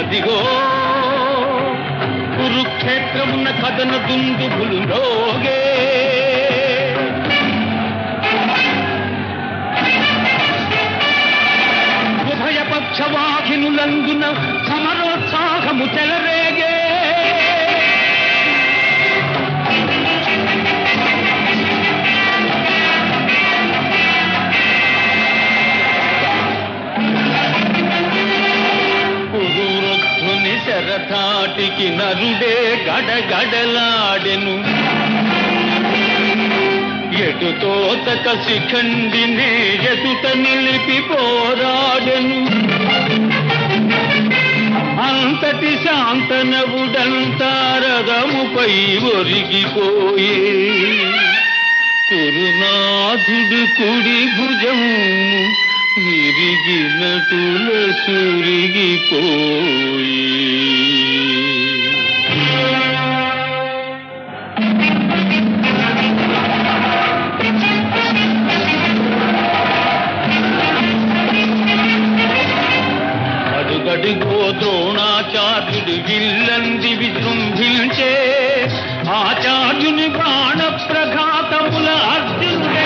అదిగో కురుక్షేత్రమున్న కథన దుందుబులు రోగే ఉభయ పక్షవాహినులందున సమరోత్సాహము చెలరేగే కుహురధ్వని శరథాటికి నరుడే గడగడలాడెను ఎటుతో తక శిఖండినే ఎదుట నిలిపి పోరాడెను అంతటి శాంతనవుడంతారదముపై ఒరిగిపోయే కురునాథుడు కుడి భుజం విరిగినటుల సురిగిపోయి అడుగడుగో ద్రోణాచార్యుడు విల్లంది విజృంభించే ఆచార్యుని బాణ ప్రఘాతముల అర్జునుడే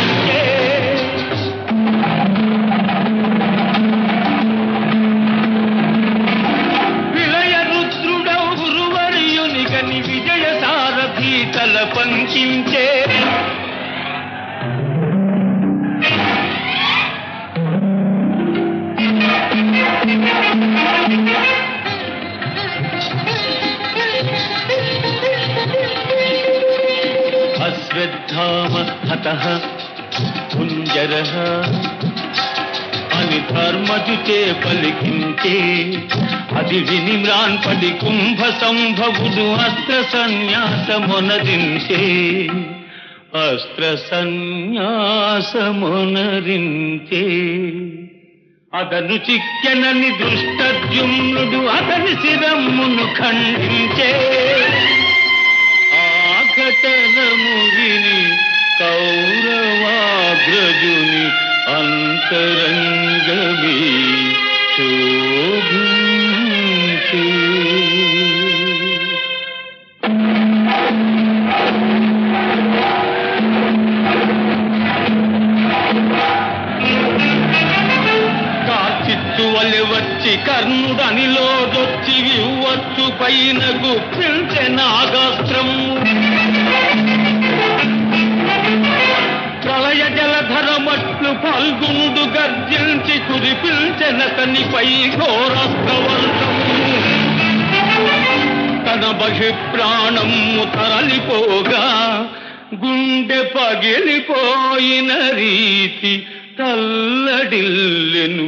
విలయ రుద్రుడౌ గురువర్యుని గని విజయ సారథి తల పంకించే అశ్వత్థామ హత కుంజర అని ధర్మజుచే పలికించే అది విని మ్రాన్పడి కుంభ సంభవుడు అస్త్ర సన్యాసమునరించే అస్త్ర సన్యాసమునరించే అతను చిక్కెనని దుష్టజుమ్నుడు అతని శిరమ్మును ఖండించే ఆ ఘటనము విని కౌరవాగ్రజుని అంతరంగమే శోభించే కార్చిత్తు వలె వచ్చి కర్ణుడనిలో దొచ్చి వివ్వచ్చు పైన గుప్పించే నాగాస్త్రము ప్రళయ జలధరమట్లు ఫల్గునుడు గర్జించి కురిపిల్చెనతనిపై ఘోరాస్త్రవర్షము తన బహి ప్రాణము తరలిపోగా గుండె పగిలిపోయిన రీతి తల్లడిల్లెను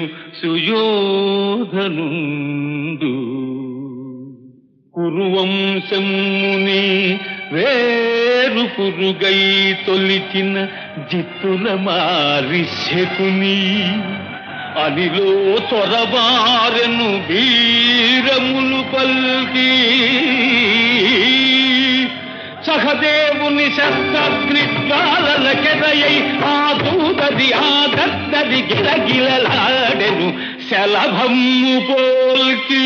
సుయోధనుండు కురువంశముని వేరు పురుగై తొలిచిన జిత్తుల మారి శకుని అనిలో చొరబారెను వీరములు పల్కి సహదేవుని శస్త్రగ్ని జ్వాలలకెదయై ఆ దూతది ఆ దద్దది గిలగిలలాడెను శలభమ్ము పోల్కి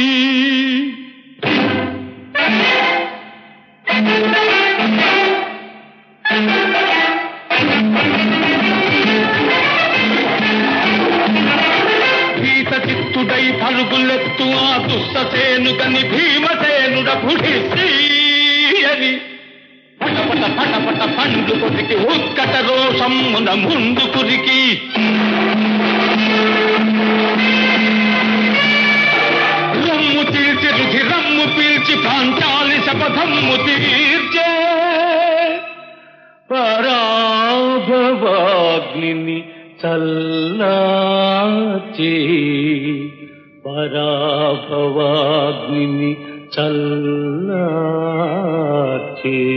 భీత చిత్తుడై పరుగులెత్తు ఆ దుస్తసేను కని భీమసేనుడ పుడిసి అని పటపట పటపట పండు కొరికి ఉత్కట రోషమ్మున ముందు కురికి రమ్ము తీర్చి రుధి రమ్ము పీల్చి పాంచాలి శపథమ్ము తీర్చే పరాభవాగ్నిని చల్లాచే పరాభవాగ్నిని చల్లాచే